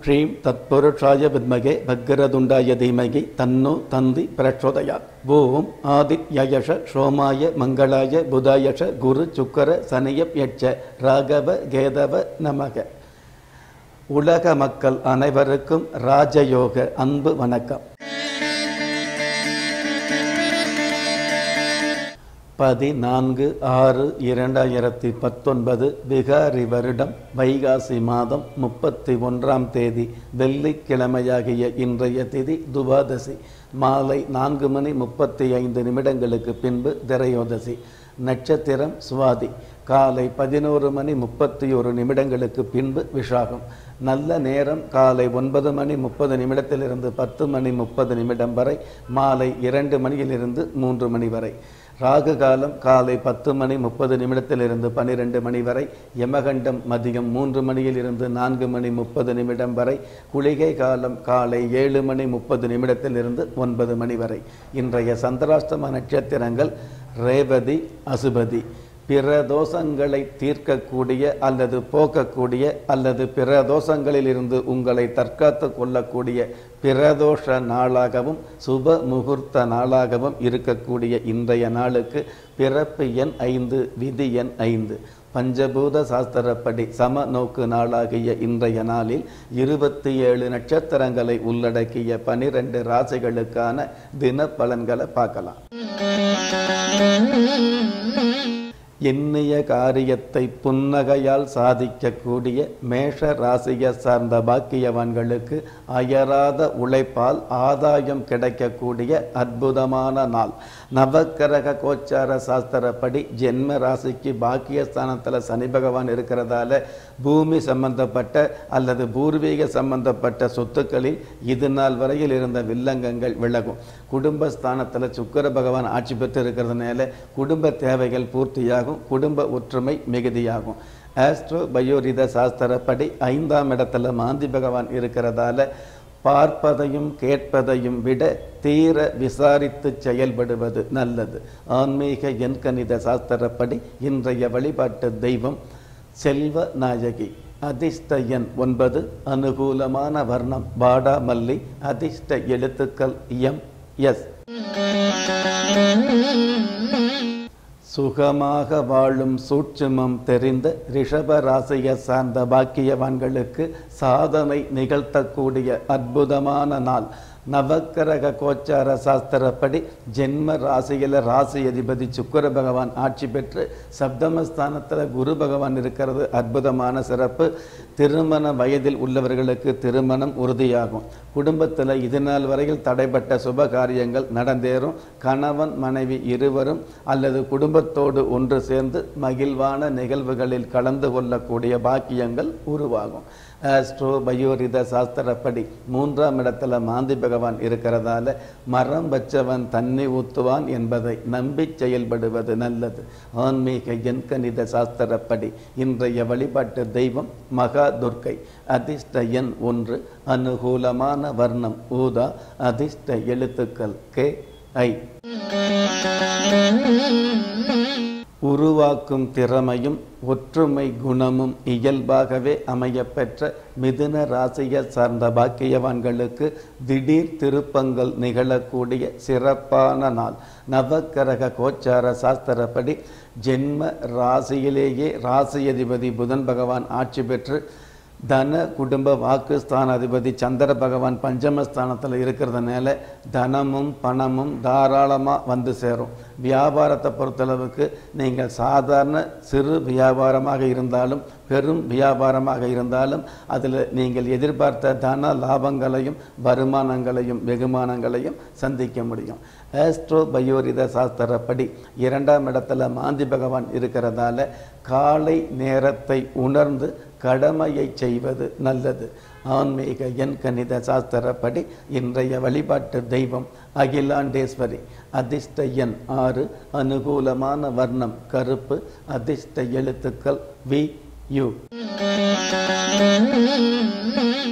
ஸ்ரீம் தத்புருஷாய வித்மகே பக்கரதுண்டாய தீமகி தன்னோ தந்தி பிரச்சோதயாத் ஓம் ஆதித்யயஷ சோமாய மங்களாய புதாயஷ குரு சுக்கர சனியப் யட்ச ராகவ கேதவ நமக உலக மக்கள் அனைவருக்கும் ராஜயோக அன்பு வணக்கம் பதினான்கு ஆறு இரண்டாயிரத்தி பத்தொன்பது விகாரி வருடம் வைகாசி மாதம் முப்பத்தி ஒன்றாம் தேதி வெள்ளிக்கிழமையாகிய இன்றைய திதி துவாதசி மாலை நான்கு மணி முப்பத்தி ஐந்து நிமிடங்களுக்கு பின்பு திரையோதசி நட்சத்திரம் சுவாதி காலை பதினோரு மணி முப்பத்தி ஒரு நிமிடங்களுக்கு பின்பு விஷாகம் நல்ல நேரம் காலை ஒன்பது மணி முப்பது நிமிடத்திலிருந்து பத்து மணி முப்பது நிமிடம் வரை மாலை இரண்டு மணியிலிருந்து மூன்று மணி வரை ராகு காலம் காலை பத்து மணி முப்பது நிமிடத்திலிருந்து பனிரெண்டு மணி வரை யமகண்டம் மதியம் மூன்று மணியிலிருந்து நான்கு மணி முப்பது நிமிடம் வரை குளிகை காலம் காலை ஏழு மணி முப்பது நிமிடத்திலிருந்து ஒன்பது மணி வரை இன்றைய சந்திராஷ்டம நட்சத்திரங்கள் ரேவதி அசுபதி பிற தோஷங்களை தீர்க்கக்கூடிய அல்லது போக்கக்கூடிய அல்லது பிற தோஷங்களிலிருந்து உங்களை தற்காத்து கொள்ளக்கூடிய பிரதோஷ நாளாகவும் சுப முகூர்த்த நாளாகவும் இருக்கக்கூடிய இன்றைய நாளுக்கு பிறப்பு எண் ஐந்து விதி எண் ஐந்து பஞ்சபூத சாஸ்திரப்படி சம நோக்கு நாளாகிய இன்றைய நாளில் இருபத்தி ஏழு நட்சத்திரங்களை உள்ளடக்கிய பனிரெண்டு ராசிகளுக்கான தின பலன்களை பார்க்கலாம் எண்ணிய காரியத்தை புன்னகையால் சாதிக்கக்கூடிய மேஷ ராசியை சார்ந்த பாக்கியவான்களுக்கு அயராத உழைப்பால் ஆதாயம் கிடைக்கக்கூடிய அற்புதமான நாள் நவக்கிரக கோச்சார சாஸ்திரப்படி ஜென்ம ராசிக்கு பாக்கியஸ்தானத்தில் சனி பகவான் இருக்கிறதால பூமி சம்பந்தப்பட்ட அல்லது பூர்வீக சம்பந்தப்பட்ட சொத்துக்களில் இது நாள் வரையில் இருந்த வில்லங்கங்கள் விலகும் குடும்பஸ்தானத்தில் சுக்கர பகவான் ஆட்சி பெற்று இருக்கிறதுனால குடும்ப தேவைகள் பூர்த்தியாகும் ஆகும் குடும்ப ஒற்றுமை மிகுதியாகும் ஆஸ்ட்ரோ பயோரித சாஸ்திரப்படி ஐந்தாம் இடத்துல மாந்தி பகவான் இருக்கிறதால பார்ப்பதையும் கேட்பதையும் விட தீர விசாரித்து செயல்படுவது நல்லது ஆன்மீக எண்கணித சாஸ்திரப்படி இன்றைய வழிபாட்டு தெய்வம் செல்வ நாயகி அதிர்ஷ்ட எண் ஒன்பது அனுகூலமான வர்ணம் பாடாமல்லி அதிர்ஷ்ட எழுத்துக்கள் எம் எஸ் சுகமாக வாழும் சூட்சுமம் தெரிந்த ரிஷப ராசியை சார்ந்த பாக்கியவான்களுக்கு சாதனை நிகழ்த்தக்கூடிய அற்புதமான நாள் நவக்கிரக கோச்சார சாஸ்திரப்படி ஜென்ம ராசியில் ராசி அதிபதி சுக்கர பகவான் ஆட்சி பெற்று சப்தமஸ்தானத்தில் குரு பகவான் இருக்கிறது அற்புதமான சிறப்பு திருமண வயதில் உள்ளவர்களுக்கு திருமணம் உறுதியாகும் குடும்பத்தில் இது நாள் வரையில் தடைப்பட்ட சுப காரியங்கள் நடந்தேறும் கணவன் மனைவி இருவரும் அல்லது குடும்பத்தோடு ஒன்று சேர்ந்து மகிழ்வான நிகழ்வுகளில் கலந்து கொள்ளக்கூடிய பாக்கியங்கள் உருவாகும் ஆஸ்ட்ரோ பயோரித சாஸ்திரப்படி மூன்றாம் இடத்துல மாந்தி பகவான் இருக்கிறதால மரம் வச்சவன் தண்ணி ஊத்துவான் என்பதை நம்பி செயல்படுவது நல்லது ஆன்மீக எண்கணித சாஸ்திரப்படி இன்றைய வழிபாட்டு தெய்வம் மகா துர்க்கை அதிர்ஷ்ட எண் ஒன்று அனுகூலமான வர்ணம் ஊதா அதிர்ஷ்ட எழுத்துக்கள் கே ஐ உருவாக்கும் திறமையும் ஒற்றுமை குணமும் இயல்பாகவே அமையப்பெற்ற மிதுன ராசியை சார்ந்த பாக்கியவான்களுக்கு திடீர் திருப்பங்கள் நிகழக்கூடிய சிறப்பான நாள் நவக்கரக கோச்சார சாஸ்திரப்படி ஜென்ம ராசியிலேயே ராசி அதிபதி புதன் பகவான் ஆட்சி பெற்று தன குடும்ப வாக்குஸ்தான அதிபதி சந்திர பகவான் பஞ்சமஸ்தானத்தில் இருக்கிறதுனால தனமும் பணமும் தாராளமாக வந்து சேரும் வியாபாரத்தை பொறுத்தளவுக்கு நீங்கள் சாதாரண சிறு வியாபாரமாக இருந்தாலும் பெரும் வியாபாரமாக இருந்தாலும் அதில் நீங்கள் எதிர்பார்த்த தன லாபங்களையும் வருமானங்களையும் வெகுமானங்களையும் சந்திக்க முடியும் ஆஸ்ட்ரோ பயோரித சாஸ்திரப்படி இரண்டாம் இடத்துல மாந்தி பகவான் இருக்கிறதால காலை நேரத்தை உணர்ந்து கடமையை செய்வது நல்லது ஆன்மீக எண் கணித சாஸ்திரப்படி இன்றைய வழிபாட்டு தெய்வம் அகிலாண்டேஸ்வரி அதிர்ஷ்ட எண் ஆறு அனுகூலமான வர்ணம் கருப்பு அதிர்ஷ்ட எழுத்துக்கள் வி யு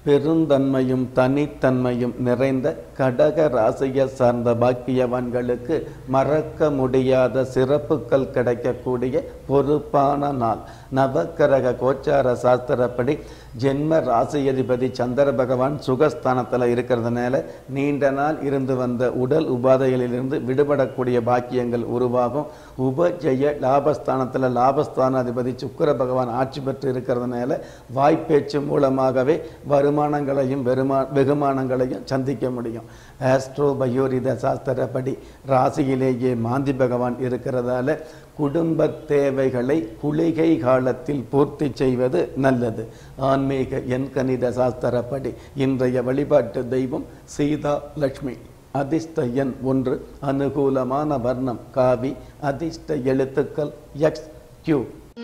பெருந்தன்மையும் தனித்தன்மையும் நிறைந்த கடக ராசியை சார்ந்த பாக்கியவான்களுக்கு மறக்க முடியாத சிறப்புகள் கிடைக்கக்கூடிய பொறுப்பான நாள் நவக்கிரக கோச்சார சாஸ்திரப்படி ஜென்ம ராசியதிபதி சந்திர பகவான் சுகஸ்தானத்தில் இருக்கிறதுனால நீண்ட நாள் இருந்து வந்த உடல் உபாதைகளிலிருந்து விடுபடக்கூடிய பாக்கியங்கள் உருவாகும் உபஜெய லாபஸ்தானத்தில் லாபஸ்தானாதிபதி சுக்கிர பகவான் ஆட்சி பெற்று இருக்கிறதுனால வாய்ப்பேச்சு மூலமாகவே வருமானங்களையும் வெறுமா வெகுமானங்களையும் சந்திக்க முடியும் ஆஸ்ட்ரோ பயோரித சாஸ்திரப்படி ராசியிலேயே மாந்தி பகவான் இருக்கிறதால குடும்ப தேவைகளை குளிகை காலத்தில் பூர்த்தி செய்வது நல்லது ஆன்மீக எண்கணித சாஸ்திரப்படி இன்றைய வழிபாட்டு தெய்வம் சீதா லட்சுமி அதிர்ஷ்ட எண் ஒன்று அனுகூலமான வர்ணம் காவி அதிர்ஷ்ட எழுத்துக்கள் எக்ஸ் கியூ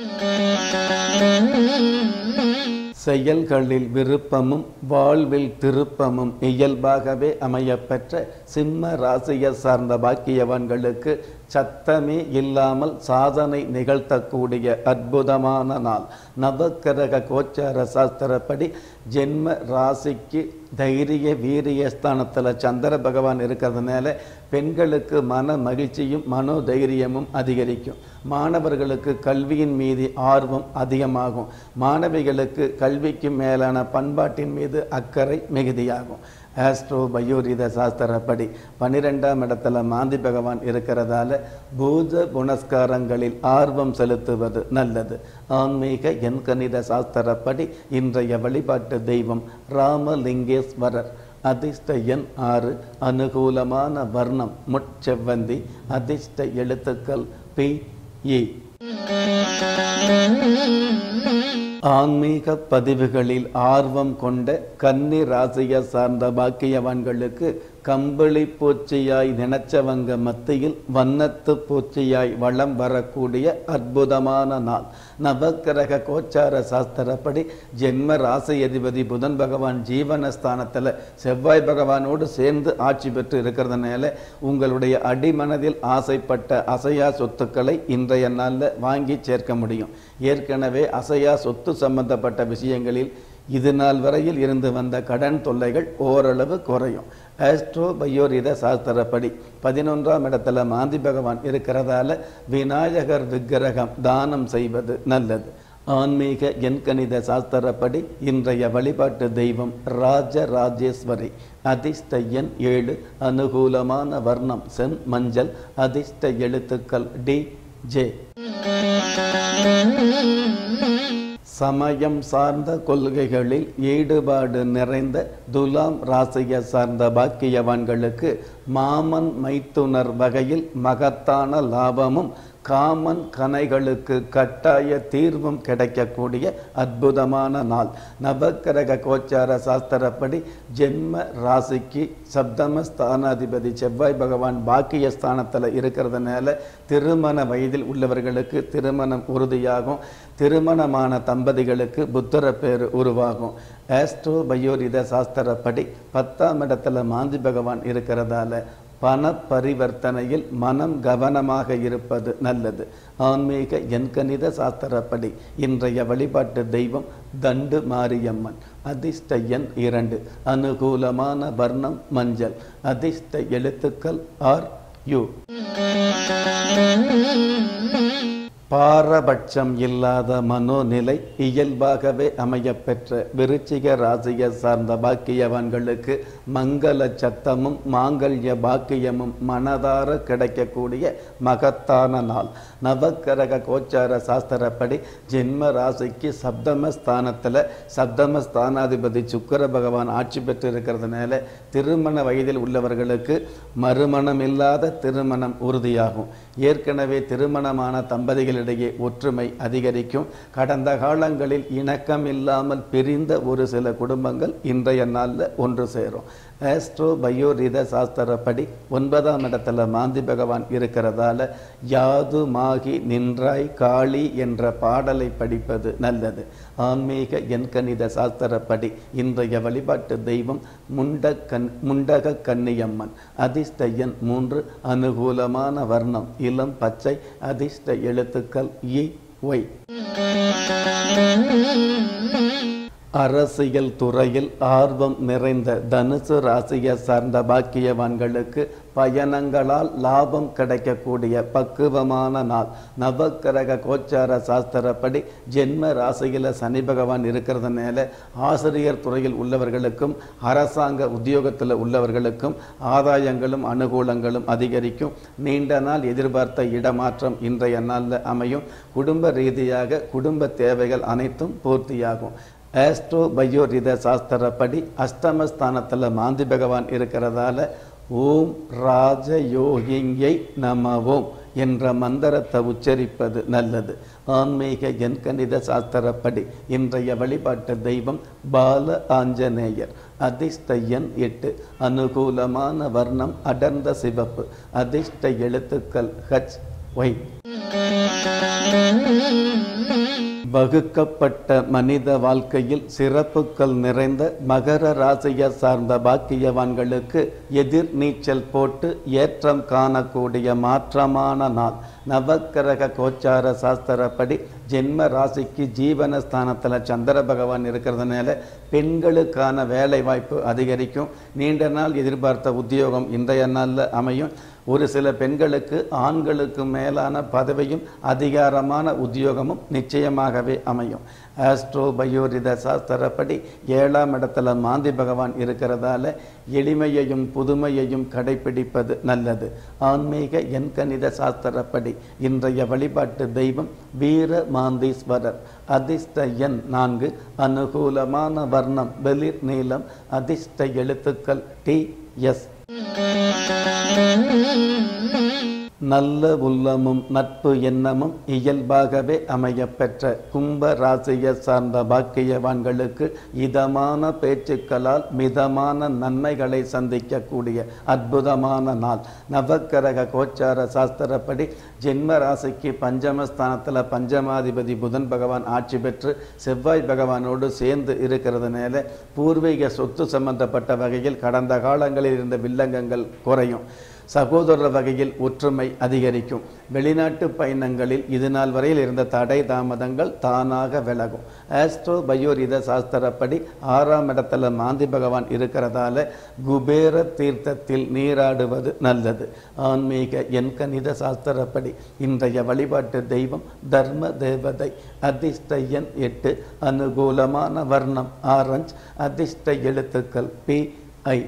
செயல்களில் விருப்பமும் வாழ்வில் திருப்பமும் இயல்பாகவே அமையப்பெற்ற சிம்ம ராசியை சார்ந்த பாக்கியவான்களுக்கு சத்தமே இல்லாமல் சாதனை நிகழ்த்தக்கூடிய அற்புதமான நாள் நவக்கிரக கோச்சார சாஸ்திரப்படி ஜென்ம ராசிக்கு தைரிய வீரிய ஸ்தானத்தில் சந்திர பகவான் இருக்கிறதுனால பெண்களுக்கு மன மகிழ்ச்சியும் மனோதைரியமும் அதிகரிக்கும் மாணவர்களுக்கு கல்வியின் மீது ஆர்வம் அதிகமாகும் மாணவிகளுக்கு கல்விக்கு மேலான பண்பாட்டின் மீது அக்கறை மிகுதியாகும் ஆஸ்ட்ரோ பயோரித சாஸ்திரப்படி பன்னிரெண்டாம் இடத்துல மாந்தி பகவான் இருக்கிறதால பூஜ புனஸ்காரங்களில் ஆர்வம் செலுத்துவது நல்லது ஆன்மீக எண்கணித சாஸ்திரப்படி இன்றைய வழிபாட்டு தெய்வம் ராமலிங்கேஸ்வரர் அதிர்ஷ்ட எண் ஆறு அனுகூலமான வர்ணம் முட்செவ்வந்தி அதிர்ஷ்ட எழுத்துக்கள் பி இ ஆன்மீக பதிவுகளில் ஆர்வம் கொண்ட கன்னி ராசியை சார்ந்த பாக்கியவான்களுக்கு கம்பளி பூச்சியாய் நினைச்சவங்க மத்தியில் வண்ணத்து பூச்சியாய் வளம் வரக்கூடிய அற்புதமான நாள் நவக்கிரக கோச்சார சாஸ்திரப்படி ஜென்ம ராசி அதிபதி புதன் பகவான் ஜீவனஸ்தானத்தில் செவ்வாய் பகவானோடு சேர்ந்து ஆட்சி பெற்று இருக்கிறதுனால உங்களுடைய அடிமனதில் ஆசைப்பட்ட அசையா சொத்துக்களை இன்றைய நாளில் வாங்கி சேர்க்க முடியும் ஏற்கனவே அசையா சொத்து சம்பந்தப்பட்ட விஷயங்களில் இது நாள் வரையில் இருந்து வந்த கடன் தொல்லைகள் ஓரளவு குறையும் ஆஸ்ட்ரோ பயோரித சாஸ்திரப்படி பதினொன்றாம் இடத்துல மாந்தி பகவான் இருக்கிறதால விநாயகர் விக்கிரகம் தானம் செய்வது நல்லது ஆன்மீக எண்கணித சாஸ்திரப்படி இன்றைய வழிபாட்டு தெய்வம் ராஜ ராஜேஸ்வரி அதிர்ஷ்ட எண் ஏழு அனுகூலமான வர்ணம் செம் மஞ்சள் அதிர்ஷ்ட எழுத்துக்கள் டி ஜே சமயம் சார்ந்த கொள்கைகளில் ஈடுபாடு நிறைந்த துலாம் ராசியை சார்ந்த பாக்கியவான்களுக்கு மாமன் மைத்துனர் வகையில் மகத்தான லாபமும் காமன் கனைகளுக்கு கட்டாய தீர்வும் கிடைக்கக்கூடிய அற்புதமான நாள் நவக்கிரக கோச்சார சாஸ்திரப்படி ஜென்ம ராசிக்கு சப்தம ஸ்தானாதிபதி செவ்வாய் பகவான் பாக்கிய ஸ்தானத்தில் இருக்கிறதுனால திருமண வயதில் உள்ளவர்களுக்கு திருமணம் உறுதியாகும் திருமணமான தம்பதிகளுக்கு புத்திர பேர் உருவாகும் ஆஸ்ட்ரோ பயோரித சாஸ்திரப்படி பத்தாம் இடத்துல மாந்தி பகவான் இருக்கிறதால பண பரிவர்த்தனையில் மனம் கவனமாக இருப்பது நல்லது ஆன்மீக எண்கணித சாஸ்திரப்படி இன்றைய வழிபாட்டு தெய்வம் தண்டு மாரியம்மன் அதிர்ஷ்ட எண் இரண்டு அனுகூலமான வர்ணம் மஞ்சள் அதிர்ஷ்ட எழுத்துக்கள் ஆர் யு பாரபட்சம் இல்லாத மனோநிலை இயல்பாகவே அமையப்பெற்ற விருச்சிக ராசியை சார்ந்த பாக்கியவான்களுக்கு மங்கள சத்தமும் மாங்கல்ய பாக்கியமும் மனதார கிடைக்கக்கூடிய மகத்தான நாள் நவக்கரக கோச்சார சாஸ்திரப்படி ஜென்ம ராசிக்கு சப்தம ஸ்தானத்தில் சப்தம ஸ்தானாதிபதி சுக்கர பகவான் ஆட்சி பெற்று இருக்கிறதுனால திருமண வயதில் உள்ளவர்களுக்கு மறுமணம் இல்லாத திருமணம் உறுதியாகும் ஏற்கனவே திருமணமான தம்பதிகளிடையே ஒற்றுமை அதிகரிக்கும் கடந்த காலங்களில் இணக்கம் இல்லாமல் பிரிந்த ஒரு சில குடும்பங்கள் இன்றைய நாளில் ஒன்று சேரும் ஆஸ்ட்ரோ பயோரித சாஸ்திரப்படி ஒன்பதாம் இடத்துல மாந்தி பகவான் இருக்கிறதால யாது மாகி நின்றாய் காளி என்ற பாடலை படிப்பது நல்லது ஆன்மீக எண்கணித சாஸ்திரப்படி இன்றைய வழிபாட்டு தெய்வம் முண்டக்கண் முண்டக கன்னியம்மன் அதிர்ஷ்ட எண் மூன்று அனுகூலமான வர்ணம் இளம் பச்சை அதிர்ஷ்ட எழுத்துக்கள் இ ஒய் அரசியல் துறையில் ஆர்வம் நிறைந்த தனுசு ராசியை சார்ந்த பாக்கியவான்களுக்கு பயணங்களால் லாபம் கிடைக்கக்கூடிய பக்குவமான நாள் நவக்கிரக கோச்சார சாஸ்திரப்படி ஜென்ம ராசியில் சனி பகவான் இருக்கிறதுனால ஆசிரியர் துறையில் உள்ளவர்களுக்கும் அரசாங்க உத்தியோகத்தில் உள்ளவர்களுக்கும் ஆதாயங்களும் அனுகூலங்களும் அதிகரிக்கும் நீண்ட நாள் எதிர்பார்த்த இடமாற்றம் இன்றைய நாளில் அமையும் குடும்ப ரீதியாக குடும்ப தேவைகள் அனைத்தும் பூர்த்தியாகும் ஆஸ்ட்ரோ பயோரித சாஸ்திரப்படி அஷ்டமஸ்தானத்தில் மாந்தி பகவான் இருக்கிறதால ஓம் ராஜயோகிங்கை நமவோம் என்ற மந்திரத்தை உச்சரிப்பது நல்லது ஆன்மீக எண்கணித சாஸ்திரப்படி இன்றைய வழிபாட்டு தெய்வம் பால ஆஞ்சநேயர் அதிர்ஷ்ட எண் எட்டு அனுகூலமான வர்ணம் அடர்ந்த சிவப்பு அதிர்ஷ்ட எழுத்துக்கள் ஹச் ஒய் வகுக்கப்பட்ட மனித வாழ்க்கையில் சிறப்புகள் நிறைந்த மகர ராசியை சார்ந்த பாக்கியவான்களுக்கு எதிர் நீச்சல் போட்டு ஏற்றம் காணக்கூடிய மாற்றமான நாள் நவக்கிரக கோச்சார சாஸ்திரப்படி ஜென்ம ராசிக்கு ஜீவனஸ்தானத்தில் சந்திர பகவான் இருக்கிறதுனால பெண்களுக்கான வேலை வாய்ப்பு அதிகரிக்கும் நீண்ட நாள் எதிர்பார்த்த உத்தியோகம் இன்றைய நாளில் அமையும் ஒரு சில பெண்களுக்கு ஆண்களுக்கு மேலான பதவியும் அதிகாரமான உத்தியோகமும் நிச்சயமாகவே அமையும் ஆஸ்ட்ரோ பயோரித சாஸ்திரப்படி ஏழாம் இடத்துல மாந்தி பகவான் இருக்கிறதால எளிமையையும் புதுமையையும் கடைபிடிப்பது நல்லது ஆன்மீக எண்கணித சாஸ்திரப்படி இன்றைய வழிபாட்டு தெய்வம் வீர மாந்தீஸ்வரர் அதிர்ஷ்ட எண் நான்கு அனுகூலமான வர்ணம் வெளிர் நீளம் அதிர்ஷ்ட எழுத்துக்கள் டி எஸ் நல்ல உள்ளமும் நட்பு எண்ணமும் இயல்பாகவே அமையப்பெற்ற கும்ப ராசியை சார்ந்த பாக்கியவான்களுக்கு இதமான பேச்சுக்களால் மிதமான நன்மைகளை சந்திக்கக்கூடிய அற்புதமான நாள் நவக்கிரக கோச்சார சாஸ்திரப்படி ஜென்ம ராசிக்கு பஞ்சமஸ்தானத்தில் பஞ்சமாதிபதி புதன் பகவான் ஆட்சி பெற்று செவ்வாய் பகவானோடு சேர்ந்து இருக்கிறதுனால பூர்வீக சொத்து சம்பந்தப்பட்ட வகையில் கடந்த காலங்களில் இருந்த வில்லங்கங்கள் குறையும் சகோதர வகையில் ஒற்றுமை அதிகரிக்கும் வெளிநாட்டு பயணங்களில் இது நாள் வரையில் இருந்த தடை தாமதங்கள் தானாக விலகும் ஆஸ்ட்ரோ பயோரித சாஸ்திரப்படி ஆறாம் இடத்துல மாந்தி பகவான் இருக்கிறதால குபேர தீர்த்தத்தில் நீராடுவது நல்லது ஆன்மீக எண்கணித சாஸ்திரப்படி இன்றைய வழிபாட்டு தெய்வம் தர்ம தேவதை அதிர்ஷ்ட எண் எட்டு அனுகூலமான வர்ணம் ஆரஞ்ச் அதிர்ஷ்ட எழுத்துக்கள் பி ஐ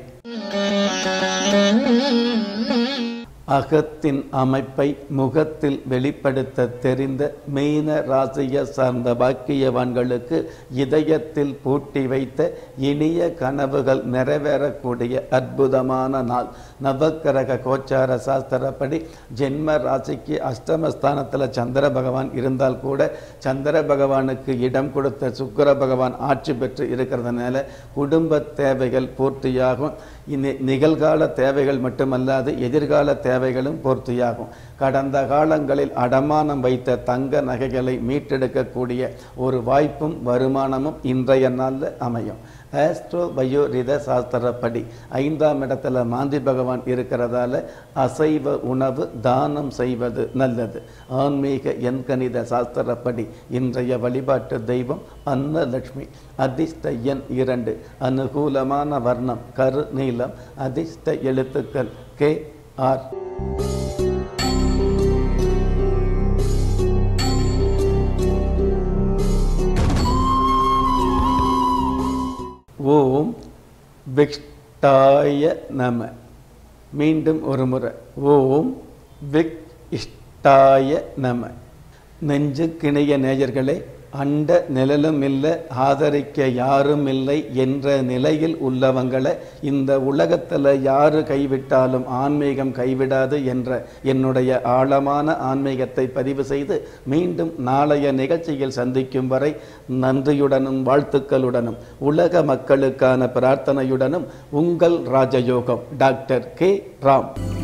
அகத்தின் அமைப்பை முகத்தில் வெளிப்படுத்த தெரிந்த மீன ராசியை சார்ந்த பாக்கியவான்களுக்கு இதயத்தில் பூட்டி வைத்த இனிய கனவுகள் நிறைவேறக்கூடிய அற்புதமான நாள் நவக்கிரக கோச்சார சாஸ்திரப்படி ஜென்ம ராசிக்கு அஷ்டமஸ்தானத்தில் சந்திர பகவான் இருந்தால் கூட சந்திர பகவானுக்கு இடம் கொடுத்த சுக்கிர பகவான் ஆட்சி பெற்று இருக்கிறதுனால குடும்ப தேவைகள் பூர்த்தியாகும் இனி நிகழ்கால தேவைகள் மட்டுமல்லாது எதிர்கால தேவைகளும் பூர்த்தியாகும் கடந்த காலங்களில் அடமானம் வைத்த தங்க நகைகளை மீட்டெடுக்கக்கூடிய ஒரு வாய்ப்பும் வருமானமும் இன்றைய நாளில் அமையும் ஆஸ்ட்ரோ பயோ ரித சாஸ்திரப்படி ஐந்தாம் இடத்துல மாந்தி பகவான் இருக்கிறதால அசைவ உணவு தானம் செய்வது நல்லது ஆன்மீக எண்கணித சாஸ்திரப்படி இன்றைய வழிபாட்டு தெய்வம் அன்னலட்சுமி அதிர்ஷ்ட எண் இரண்டு அனுகூலமான வர்ணம் கரு நீளம் அதிர்ஷ்ட எழுத்துக்கள் கே ஆர் ஓம் விக்ஷ்டாய நம மீண்டும் ஒரு முறை ஓம் விக் இஷ்டாய நம நெஞ்சுக்கிணைய நேயர்களே அண்ட நிழலும் இல்லை ஆதரிக்க யாரும் இல்லை என்ற நிலையில் உள்ளவங்களை இந்த உலகத்தில் யாரு கைவிட்டாலும் ஆன்மீகம் கைவிடாது என்ற என்னுடைய ஆழமான ஆன்மீகத்தை பதிவு செய்து மீண்டும் நாளைய நிகழ்ச்சியில் சந்திக்கும் வரை நன்றியுடனும் வாழ்த்துக்களுடனும் உலக மக்களுக்கான பிரார்த்தனையுடனும் உங்கள் ராஜயோகம் டாக்டர் கே ராம்